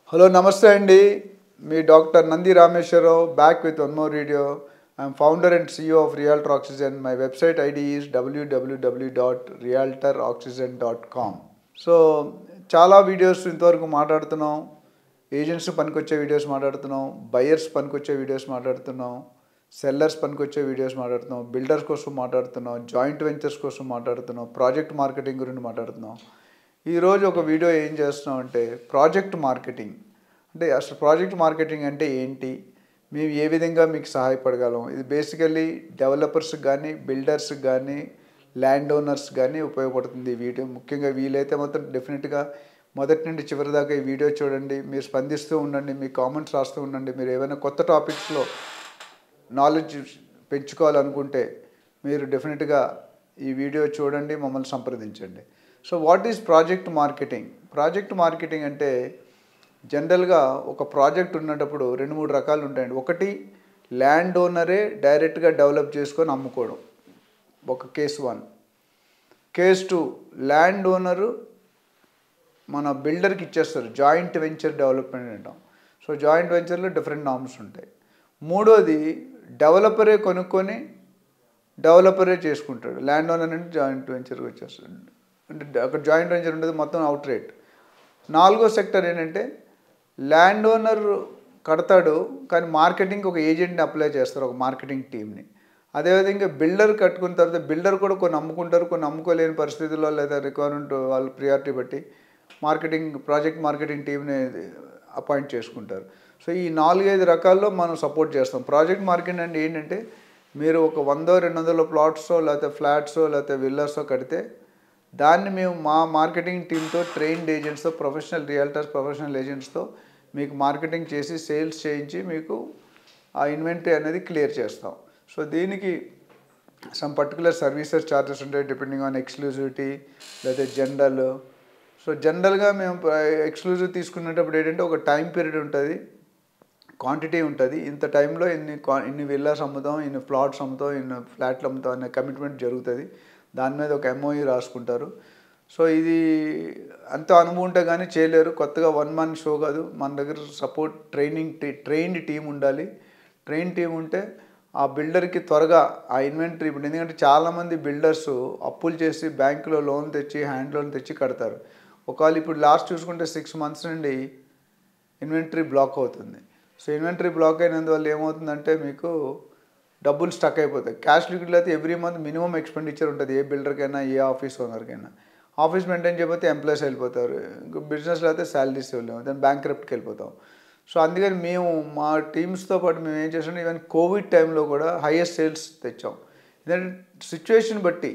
hello నమస్తే అండి మీ doctor Nandi Rameshwararao back with one more video I'm founder and CEO of realtor oxygen my website ID is WWW dot Realtor Oxygen dot com so చాలా videos ఇంతవరకు మాట్లాడుతున్నాం agents పనికొచ్చే videos మాట్లాడుతున్నాం buyers పనికొచ్చే videos మాట్లాడుతున్నాం సెల్లర్స్ పనికొచ్చే వీడియోస్ మాట్లాడుతున్నాం builders కోసం మాట్లాడుతున్నాం జాయింట్ వెంచర్స్ కోసం మాట్లాడుతున్నాం ప్రాజెక్ట్ మార్కెటింగ్ గురించి మాట్లాడుతున్నాం ఈరోజు ఒక వీడియో ఏం చేస్తున్నాం అంటే ప్రాజెక్ట్ మార్కెటింగ్ అంటే అసలు ప్రాజెక్ట్ మార్కెటింగ్ అంటే ఏంటి మేము ఏ విధంగా మీకు సహాయపడగలం ఇది బేసికల్లీ డెవలపర్స్కి కానీ బిల్డర్స్కి కానీ ల్యాండ్ ఓనర్స్ కానీ ఉపయోగపడుతుంది ఈ వీడియో ముఖ్యంగా వీలైతే మాత్రం డెఫినెట్గా మొదటి నుండి చివరి దాకా ఈ వీడియో చూడండి మీరు స్పందిస్తూ ఉండండి మీ కామెంట్స్ రాస్తూ ఉండండి మీరు ఏమైనా కొత్త టాపిక్స్లో నాలెడ్జ్ పెంచుకోవాలనుకుంటే మీరు డెఫినెట్గా ఈ వీడియో చూడండి మమ్మల్ని సంప్రదించండి so what is project marketing project marketing అంటే జనరల్గా ఒక ప్రాజెక్ట్ ఉన్నప్పుడు రెండు మూడు రకాలు ఉంటాయండి ఒకటి ల్యాండ్ ఓనరే డైరెక్ట్గా డెవలప్ చేసుకొని అమ్ముకోవడం ఒక case one case two land owner మన బిల్డర్కి ఇచ్చేస్తారు జాయింట్ వెంచర్ డెవలప్మెంట్ అంటాం సో జాయింట్ వెంచర్లో డిఫరెంట్ నామ్స్ ఉంటాయి మూడోది డెవలపరే కొనుక్కొని డెవలపరే చేసుకుంటాడు ల్యాండ్ ఓనర్ అంటే జాయింట్ వెంచర్కి వచ్చేస్తాడు అంటే అక్కడ జాయింట్ వెంచర్ ఉంటుంది మొత్తం అవుట్ రేట్ నాలుగో సెక్టర్ ఏంటంటే ల్యాండ్ ఓనర్ కడతాడు కానీ మార్కెటింగ్కి ఒక ఏజెంట్ని అప్లై చేస్తారు ఒక మార్కెటింగ్ టీమ్ని అదేవిధంగా బిల్డర్ కట్టుకున్న తర్వాత బిల్డర్ కూడా కొన్ని అమ్ముకుంటారు కొన్ని అమ్ముకోలేని పరిస్థితుల్లో లేదా రిక్వైర్మెంట్ వాళ్ళ ప్రియారిటీ బట్టి మార్కెటింగ్ ప్రాజెక్ట్ మార్కెటింగ్ టీమ్ని అపాయింట్ చేసుకుంటారు సో ఈ నాలుగైదు రకాల్లో మనం సపోర్ట్ చేస్తాం ప్రాజెక్ట్ మార్కెటింగ్ అంటే ఏంటంటే మీరు ఒక వందో రెండు వందల ప్లాట్సో లేకపోతే ఫ్లాట్సో లేకపోతే విల్లర్సో కడితే దాన్ని మేము మా మార్కెటింగ్ టీంతో ట్రైన్డ్ ఏజెంట్స్తో ప్రొఫెషనల్ రియల్టర్స్ ప్రొఫెషనల్ ఏజెంట్స్తో మీకు మార్కెటింగ్ చేసి సేల్స్ చేయించి మీకు ఆ ఇన్వెంటరీ అనేది క్లియర్ చేస్తాం సో దీనికి సమ్ పర్టికులర్ సర్వీసెస్ ఛార్జెస్ ఉంటాయి డిపెండింగ్ ఆన్ ఎక్స్క్లూజివిటీ లేదా జనరల్ సో జనరల్గా మేము ఎక్స్క్లూజివ్ తీసుకునేటప్పుడు ఏంటంటే ఒక టైం పీరియడ్ ఉంటుంది క్వాంటిటీ ఉంటుంది ఇంత టైంలో ఇన్ని క్వా ఇన్ని విల్లాస్ అమ్ముతాం ఇన్ని ప్లాట్స్ అమ్ముతాం ఇన్ని ఫ్లాట్లు అమ్ముతాం అనే కమిట్మెంట్ జరుగుతుంది దాని మీద ఒక ఎంఓఈ రాసుకుంటారు సో ఇది అంత అనుభవం ఉంటే కానీ చేయలేరు కొత్తగా వన్ మంత్ షో కాదు మన దగ్గర సపోర్ట్ ట్రైనింగ్ ట్రైన్డ్ టీం ఉండాలి ట్రైన్ టీం ఉంటే ఆ బిల్డర్కి త్వరగా ఆ ఇన్వెంటరీ ఇప్పుడు ఎందుకంటే చాలామంది బిల్డర్స్ అప్పులు చేసి బ్యాంకులో లోన్ తెచ్చి హ్యాండ్ లోన్ తెచ్చి కడతారు ఒకవేళ ఇప్పుడు లాస్ట్ చూసుకుంటే సిక్స్ మంత్స్ నుండి ఇన్వెంటరీ బ్లాక్ అవుతుంది సో ఇన్వెంటరీ బ్లాక్ అయినందువల్ల ఏమవుతుందంటే మీకు డబ్బులు స్టక్ అయిపోతాయి క్యాష్ లిక్విడ్ అయితే ఎవ్రీ మంత్ మినిమం ఎక్స్పెండిచర్ ఉంటుంది ఏ బిల్డర్కైనా ఏ ఆఫీస్ ఓనర్కైనా ఆఫీస్ మెయింటైన్ చేయకపోతే ఎంప్లాయీస్ వెళ్ళిపోతారు ఇంకా బిజినెస్లో అయితే శాలరీస్ వెళ్ళాము దాని బ్యాంక్ క్రిప్ట్కి వెళ్ళిపోతాం సో అందుకని మేము మా టీమ్స్తో పాటు మేము ఏం చేసాం ఈవెన్ కోవిడ్ టైంలో కూడా హైయెస్ట్ సేల్స్ తెచ్చాం ఎందుకంటే సిచ్యువేషన్ బట్టి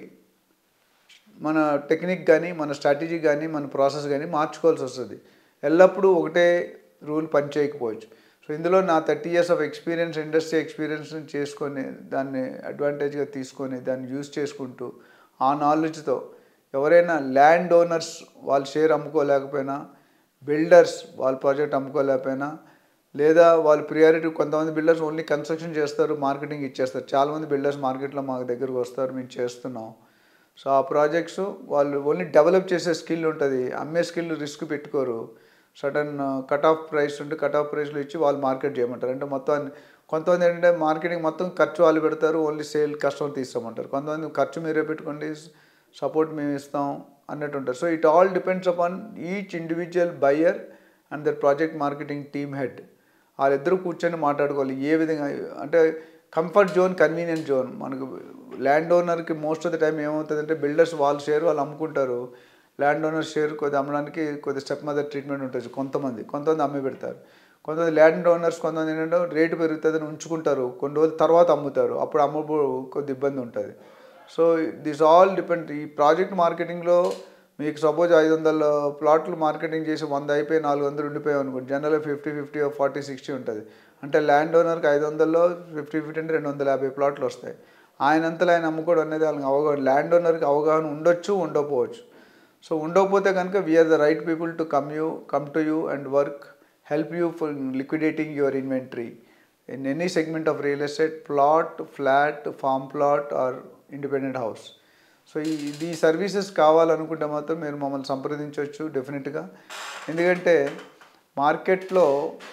మన టెక్నిక్ కానీ మన స్ట్రాటజీ కానీ మన ప్రాసెస్ కానీ మార్చుకోవాల్సి వస్తుంది ఎల్లప్పుడూ ఒకటే రూల్ పనిచేయకపోవచ్చు సో ఇందులో నా thirty years of experience industry experience చేసుకొని దాన్ని అడ్వాంటేజ్గా తీసుకొని దాన్ని యూజ్ చేసుకుంటూ ఆ నాలెడ్జ్తో ఎవరైనా ల్యాండ్ ఓనర్స్ వాళ్ళ షేర్ అమ్ముకోలేకపోయినా బిల్డర్స్ వాళ్ళ ప్రాజెక్ట్ అమ్ముకోలేకపోయినా లేదా వాళ్ళ ప్రియారిటీ కొంతమంది బిల్డర్స్ ఓన్లీ కన్స్ట్రక్షన్ చేస్తారు మార్కెటింగ్ ఇచ్చేస్తారు చాలామంది బిల్డర్స్ మార్కెట్లో మా దగ్గరకు వస్తారు మేము చేస్తున్నాం సో ఆ ప్రాజెక్ట్స్ వాళ్ళు ఓన్లీ డెవలప్ చేసే స్కిల్ ఉంటుంది అమ్మే స్కిల్ రిస్క్ పెట్టుకోరు సడన్ కట్ ఆఫ్ ప్రైస్ ఉంటే కట్ ఆఫ్ ప్రైస్లో ఇచ్చి వాళ్ళు మార్కెట్ చేయమంటారు అంటే మొత్తం కొంతమంది ఏంటంటే మార్కెటింగ్ మొత్తం ఖర్చు వాళ్ళు పెడతారు ఓన్లీ సేల్ కస్టమర్ తీస్తామంటారు కొంతమంది ఖర్చు మీరే పెట్టుకోండి సపోర్ట్ మేము ఇస్తాం అన్నట్టు ఉంటారు so it all depends upon each individual buyer and their project marketing team head వాళ్ళిద్దరూ కూర్చొని మాట్లాడుకోవాలి ఏ విధంగా అంటే కంఫర్ట్ జోన్ కన్వీనియంట్ జోన్ మనకు ల్యాండ్ ఓనర్కి మోస్ట్ ఆఫ్ ద టైం ఏమవుతుందంటే బిల్డర్స్ వాళ్ళ షేర్ వాళ్ళు అమ్ముకుంటారు ల్యాండ్ ఓనర్ షేర్ కొద్ది అమ్మడానికి కొద్ది స్టెప్ మదర్ ట్రీట్మెంట్ ఉంటుంది కొంతమంది కొంతమంది అమ్మి పెడతారు కొంతమంది ల్యాండ్ ఓనర్స్ కొంతమంది ఏంటంటే రేటు పెరుగుతుందని ఉంచుకుంటారు కొన్ని రోజుల తర్వాత అమ్ముతారు అప్పుడు అమ్మబో కొద్ది ఇబ్బంది ఉంటుంది సో దిస్ ఆల్ డిపెండ్ ఈ ప్రాజెక్ట్ మార్కెటింగ్లో మీకు సపోజ్ ఐదు వందల ప్లాట్లు మార్కెటింగ్ చేసి వంద అయిపోయి నాలుగు వందలు ఉండిపోయాం అనుకోండి జనరల్గా ఫిఫ్టీ ఫిఫ్టీ ఫార్టీ సిక్స్టీ ఉంటుంది అంటే ల్యాండ్ ఓనర్కి ఐదు వందల్లో ఫిఫ్టీ ఫిఫ్టీ అంటే రెండు వందల యాభై ప్లాట్లు వస్తాయి ఆయనంతలో ఆయన అమ్ముకోవడం అనేది వాళ్ళకి అవగాహన ల్యాండ్ ఓనర్కి అవగాహన ఉండొచ్చు ఉండకపోవచ్చు సో ఉండకపోతే కనుక we are the right people to come you come to you and work help you for liquidating your inventory in any segment of real estate plot flat farm plot or independent house so ఈ ఈ services కావాలనుకుంటే మాత్రం మీరు మమ్మల్ని సంప్రదించవచ్చు డెఫినెట్గా ఎందుకంటే మార్కెట్లో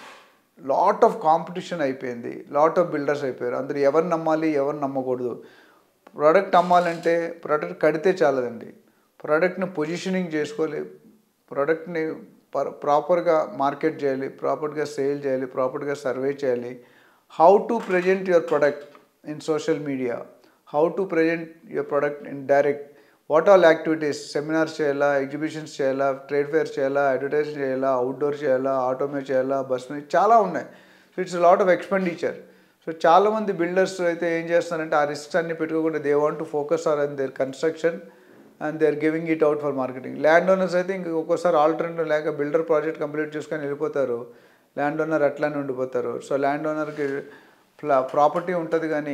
లాట్ ఆఫ్ కాంపిటీషన్ అయిపోయింది లాట్ ఆఫ్ బిల్డర్స్ అయిపోయారు అందరు ఎవరు నమ్మాలి ఎవరు నమ్మకూడదు ప్రోడక్ట్ అమ్మాలంటే ప్రోడక్ట్ కడితే చాలదండి ప్రోడక్ట్ని పొజిషనింగ్ చేసుకోవాలి ప్రోడక్ట్ని ప్రాపర్గా మార్కెట్ చేయాలి ప్రాపర్గా సేల్ చేయాలి ప్రాపర్గా సర్వే చేయాలి how to present your product in social media how to present your product in direct what all activities seminars చేయాలా ఎగ్జిబిషన్స్ చేయాలా ట్రేడ్ ఫేర్స్ చేయాలా అడ్వర్టైజ్ చేయాలా అవుట్డోర్ చేయాలా ఆటోమే చేయాలా బస్ మీద చాలా ఉన్నాయి so it's lot of expenditure so చాలామంది బిల్డర్స్ అయితే ఏం చేస్తారంటే ఆ రిస్క్స్ అన్ని పెట్టుకోకుండా they want to focus are on their construction and they are giving it out for marketing land owners అయితే ఇంక ఒక్కోసారి ఆల్టర్నేటివ్ లేక బిల్డర్ ప్రాజెక్ట్ కంప్లీట్ చేసుకొని వెళ్ళిపోతారు ల్యాండ్ ఓనర్ అట్లానే ఉండిపోతారు సో ల్యాండ్ ఓనర్కి ప్రాపర్టీ ఉంటుంది కానీ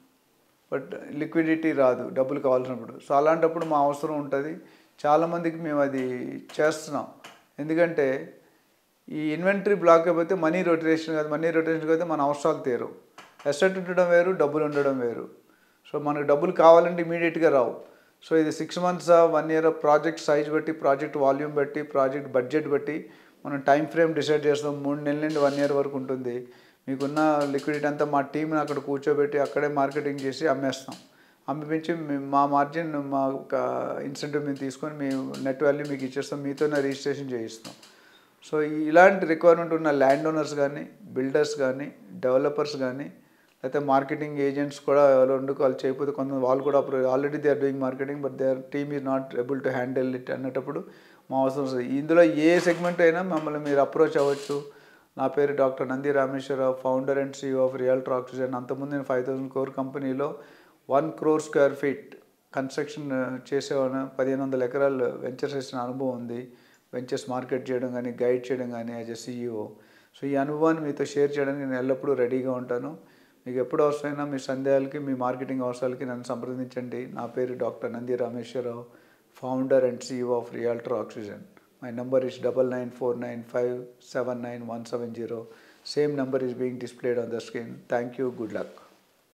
బట్ లిక్విడిటీ రాదు డబ్బులు కావాల్సినప్పుడు సో అలాంటప్పుడు మా అవసరం ఉంటుంది చాలామందికి మేము అది చేస్తున్నాం ఎందుకంటే ఈ ఇన్వెంటరీ బ్లాక్ అయిపోతే మనీ రొటేషన్ కాదు మనీ రొటేషన్ అయితే మన అవసరాలు తీరు ఎసెట్ ఉండడం వేరు డబ్బులు ఉండడం వేరు సో మనకు డబ్బులు కావాలంటే ఇమీడియట్గా రావు సో ఇది six months one year project size బట్టి ప్రాజెక్ట్ వాల్యూమ్ బట్టి ప్రాజెక్ట్ బడ్జెట్ బట్టి మనం టైం ఫ్రేమ్ డిసైడ్ చేస్తాం మూడు నెలల నుండి వన్ ఇయర్ వరకు ఉంటుంది మీకున్న లిక్విడిటీ అంతా మా టీంని అక్కడ కూర్చోబెట్టి అక్కడే మార్కెటింగ్ చేసి అమ్మేస్తాం అమ్మిపించి మీ- మా మార్జిన్ మా ఇన్సెంటివ్ మేము తీసుకొని మేము నెట్ వాల్యూ మీకు ఇచ్చేస్తాం మీతోనే రిజిస్ట్రేషన్ చేయిస్తాం సో ఈ- ఇలాంటి రిక్వైర్మెంట్ ఉన్న ల్యాండ్ ఓనర్స్ కానీ బిల్డర్స్ కానీ డెవలపర్స్ కానీ లేకపోతే మార్కెటింగ్ ఏజెంట్స్ కూడా ఎవరు ఉండి వాళ్ళు చేయకపోతే కొంత వాళ్ళు కూడా already they are doing marketing but their team is not able to handle it అన్నప్పుడు మా అవసరం వస్తుంది ఇందులో ఏ సెగ్మెంట్ అయినా మమ్మల్ని మీరు అప్రోచ్ అవ్వచ్చు నా పేరు doctor Nandi Rameshwara Rao founder and CEO of real oxygen అంతకుముందు నేను ఫైవ్ థౌసండ్ కోర్ కంపెనీలో one crore square feet construction చేసేవాడు పదిహేను వందల ఎకరాలు వెంచర్స్ చేసిన అనుభవం ఉంది వెంచర్స్ మార్కెట్ చేయడం కానీ గైడ్ చేయడం కానీ యాజ్ ఎ సీఈఓ సో ఈ అనుభవాన్ని మీతో షేర్ చేయడానికి నేను ఎల్లప్పుడూ రెడీగా ఉంటాను మీకు ఎప్పుడు అవసరమైనా మీ సందేహాలకి మీ మార్కెటింగ్ అవసరాలకి నన్ను సంప్రదించండి నా పేరు doctor Nandi Rameshwara Rao founder and CEO of realtor oxygen my number is double nine four nine five seven nine one seven zero same number is being displayed on the screen thank you good luck